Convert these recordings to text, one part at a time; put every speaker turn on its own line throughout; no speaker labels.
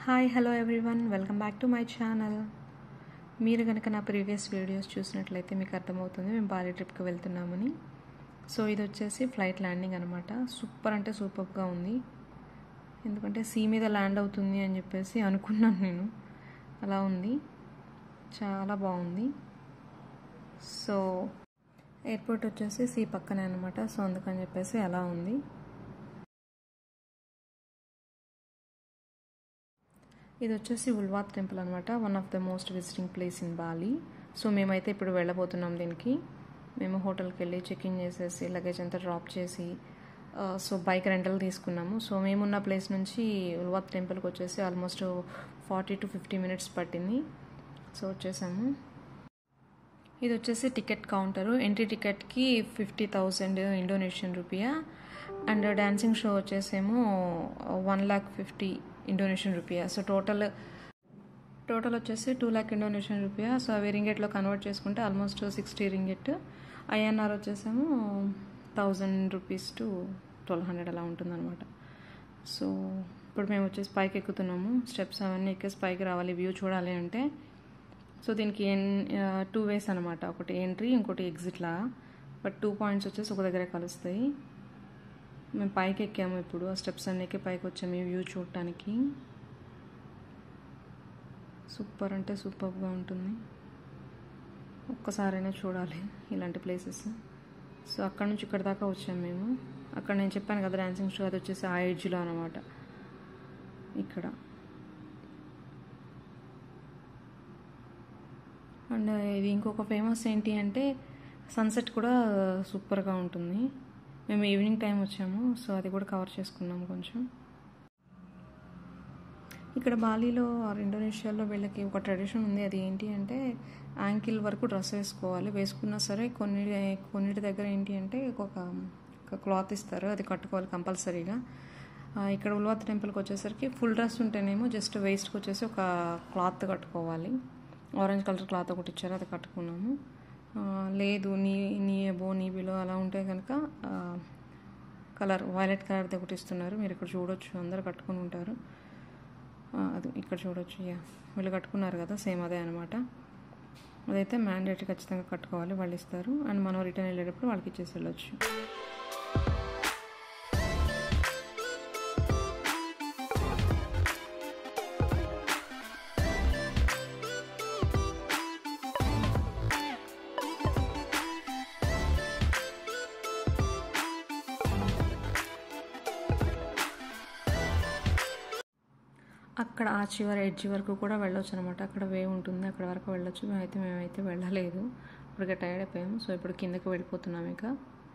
Hi hello everyone welcome back to my channel మీరు కనుక నా ప్రీవియస్ వీడియోస్ చూసినట్లయితే మీకు అర్థమవుతుంది మేము బాలి ట్రిప్కి వెళ్తున్నామని సో ఇది వచ్చేసి ఫ్లైట్ ల్యాండింగ్ అనమాట సూపర్ అంటే సూపర్గా ఉంది ఎందుకంటే సీ మీద ల్యాండ్ అవుతుంది అని చెప్పేసి అనుకున్నాను నేను అలా ఉంది చాలా బాగుంది సో ఎయిర్పోర్ట్ వచ్చేసి సీ పక్కనే అనమాట సో అందుకని చెప్పేసి అలా ఉంది ఇది వచ్చేసి ఉల్వాత్ టెంపుల్ అనమాట one of the most visiting place in Bali so మేమైతే ఇప్పుడు వెళ్ళబోతున్నాం దీనికి మేము హోటల్కి వెళ్ళి చెక్ ఇన్ చేసేసి లగేజ్ అంతా డ్రాప్ చేసి సో బైక్ రెంటల్ తీసుకున్నాము సో మేమున్న ప్లేస్ నుంచి ఉల్వాత్ టెంపుల్కి వచ్చేసి almost forty to fifty minutes పట్టింది సో వచ్చేసాము ఇది వచ్చేసి టికెట్ కౌంటరు ఎంట్రీ టికెట్కి fifty thousand Indonesian rupiah and dancing show వచ్చేసేమో one lakh fifty Indonesian rupiah so total total వచ్చేసి two lakh Indonesian rupiah so అవి రింగెట్లో కన్వర్ట్ చేసుకుంటే ఆల్మోస్ట్ సిక్స్టీ రింగెట్ ఐఎన్ఆర్ వచ్చేసేమో thousand rupees to twelve hundred అలా ఉంటుందన్నమాట so ఇప్పుడు మేము వచ్చేసి పైకి ఎక్కుతున్నాము స్టెప్స్ అవన్నీ ఎక్కేసి పైకి రావాలి వ్యూ చూడాలి అంటే సో దీనికి ఎన్ టూ వేస్ అనమాట ఒకటి ఎంట్రీ ఇంకోటి ఎగ్జిట్లా బట్ టూ పాయింట్స్ వచ్చేసి ఒక దగ్గర కలుస్తాయి మేము పైకి ఎక్కాము ఇప్పుడు ఆ స్టెప్స్ అన్నీ ఎక్కి పైకి వచ్చాము ఈ వ్యూ చూడటానికి సూపర్ అంటే సూపర్గా ఉంటుంది ఒక్కసారైనా చూడాలి ఇలాంటి ప్లేసెస్ సో అక్కడ నుంచి ఇక్కడ దాకా వచ్చాము మేము అక్కడ నేను చెప్పాను కదా డాన్సింగ్ షో అది వచ్చేసి ఆ ఏజ్లో అనమాట ఇక్కడ అండ్ ఇది ఇంకొక ఫేమస్ ఏంటి అంటే సన్సెట్ కూడా సూపర్గా ఉంటుంది మేము ఈవినింగ్ టైం వచ్చాము సో అది కూడా కవర్ చేసుకున్నాము కొంచెం ఇక్కడ బాలీలో ఆర్ ఇండోనేషియాలో వీళ్ళకి ఒక ట్రెడిషన్ ఉంది అది ఏంటి అంటే యాంకిల్ వరకు డ్రెస్ వేసుకోవాలి వేసుకున్నా సరే కొన్ని కొన్నిటి దగ్గర ఏంటి అంటే ఒక ఒక క్లాత్ ఇస్తారు అది కట్టుకోవాలి కంపల్సరీగా ఇక్కడ ఉల్వాత్ టెంపుల్కి వచ్చేసరికి ఫుల్ డ్రెస్ ఉంటేనేమో జస్ట్ వేస్ట్కి వచ్చేసి ఒక క్లాత్ కట్టుకోవాలి ఆరెంజ్ కలర్ క్లాత్ ఒకటి ఇచ్చారు అది కట్టుకున్నాము లేదు నీ నీ ఎబో నీ బిలో అలా ఉంటే కనుక కలర్ వైలెట్ కలర్ది ఒకటి ఇస్తున్నారు మీరు ఇక్కడ చూడొచ్చు అందరు కట్టుకుని ఉంటారు అది ఇక్కడ చూడొచ్చు యా వీళ్ళు కట్టుకున్నారు కదా సేమ్ అదే అనమాట అదైతే మ్యాండేటరీ ఖచ్చితంగా కట్టుకోవాలి వాళ్ళు ఇస్తారు అండ్ మనం రిటర్న్ వెళ్ళేటప్పుడు వాళ్ళకి ఇచ్చేసి వెళ్ళొచ్చు అక్కడ ఆ చివరి ఎడ్జ్ వరకు కూడా వెళ్ళొచ్చు అనమాట అక్కడ వే ఉంటుంది అక్కడ వరకు వెళ్ళొచ్చు మేమైతే మేమైతే వెళ్ళలేదు ఇప్పటికే టైర్డ్ అయిపోయాము సో ఇప్పుడు కిందకి వెళ్ళిపోతున్నాం ఇక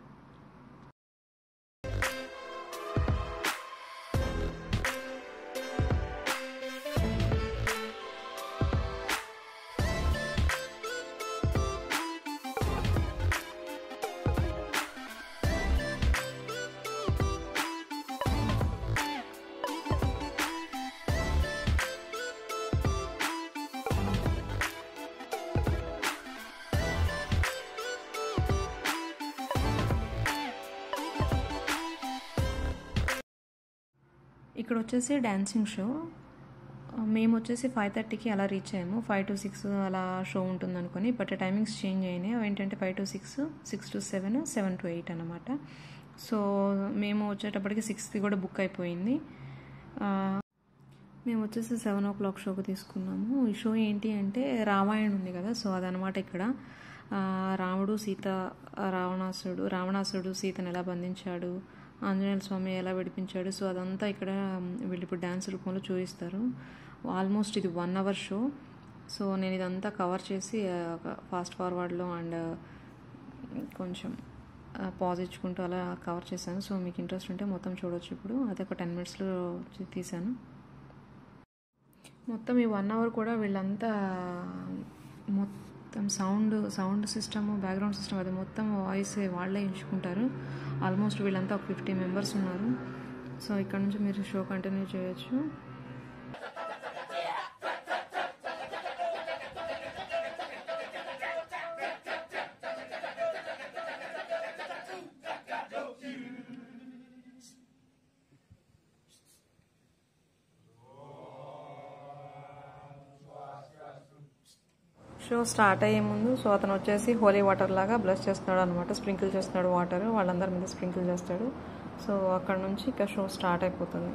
ఇక్కడ వచ్చేసి డ్యాన్సింగ్ షో మేము వచ్చేసి ఫైవ్ థర్టీకి అలా రీచ్ అయ్యాము ఫైవ్ టు సిక్స్ అలా షో ఉంటుంది అనుకొని బట్ టైమింగ్స్ చేంజ్ అయినాయి అవి ఏంటంటే five to six six to seven seven to eight అనమాట సో మేము వచ్చేటప్పటికి సిక్స్కి కూడా బుక్ అయిపోయింది మేము వచ్చేసి సెవెన్ ఓ క్లాక్ షోకి తీసుకున్నాము ఈ షో ఏంటి అంటే రామాయణం ఉంది కదా సో అదనమాట ఇక్కడ రాముడు సీత రావణాసుడు రావణాసుడు సీతను ఎలా బంధించాడు ఆంజనేయ స్వామి ఎలా విడిపించాడు సో అదంతా ఇక్కడ వీళ్ళు ఇప్పుడు డ్యాన్స్ రూపంలో చూపిస్తారు ఆల్మోస్ట్ ఇది వన్ అవర్ షో సో నేను ఇదంతా కవర్ చేసి ఫాస్ట్ ఫార్వర్డ్లో అండ్ కొంచెం పాజ్ ఇచ్చుకుంటూ అలా కవర్ చేశాను సో మీకు ఇంట్రెస్ట్ ఉంటే మొత్తం చూడొచ్చు ఇప్పుడు అదే ఒక టెన్ మినిట్స్లో తీశాను మొత్తం ఈ వన్ అవర్ కూడా వీళ్ళంతా మొత్తం sound sound system background system అది మొత్తం వాయిస్ వాళ్ళే ఎంచుకుంటారు ఆల్మోస్ట్ వీళ్ళంతా ఒక ఫిఫ్టీ మెంబర్స్ ఉన్నారు సో ఇక్కడ నుంచి మీరు షో కంటిన్యూ చేయొచ్చు షో స్టార్ట్ అయ్యే ముందు సో అతను వచ్చేసి హోలీ వాటర్ లాగా బ్లష్ చేస్తున్నాడు అనమాట స్ప్రింకిల్ చేస్తున్నాడు వాటర్ వాళ్ళందరి మీద స్ప్రింకిల్ చేస్తాడు సో అక్కడ నుంచి ఇక షో స్టార్ట్ అయిపోతుంది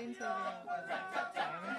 డాన్స్ ఏరియా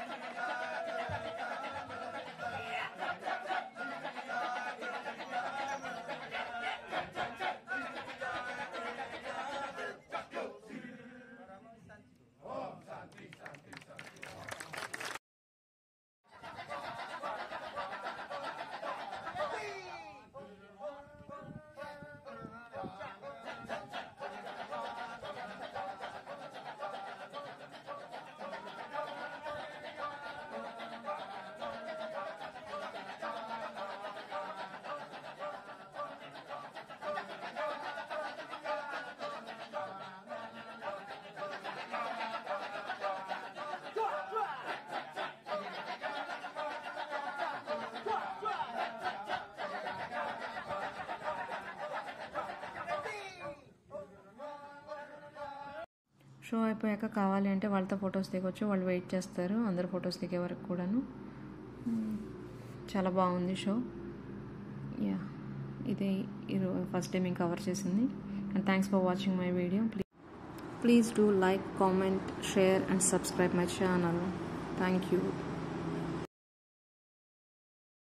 షో అయిపోయాక కావాలి అంటే వాళ్ళతో ఫొటోస్ దిగొచ్చు వాళ్ళు వెయిట్ చేస్తారు అందరు ఫొటోస్ దిగే వరకు కూడాను మ్మ్. చాలా బాగుంది షో యా ఇది ఈరోజు ఫస్ట్ డే మేము కవర్ చేసింది and thanks for watching my video please please do like comment share and subscribe my channel thank you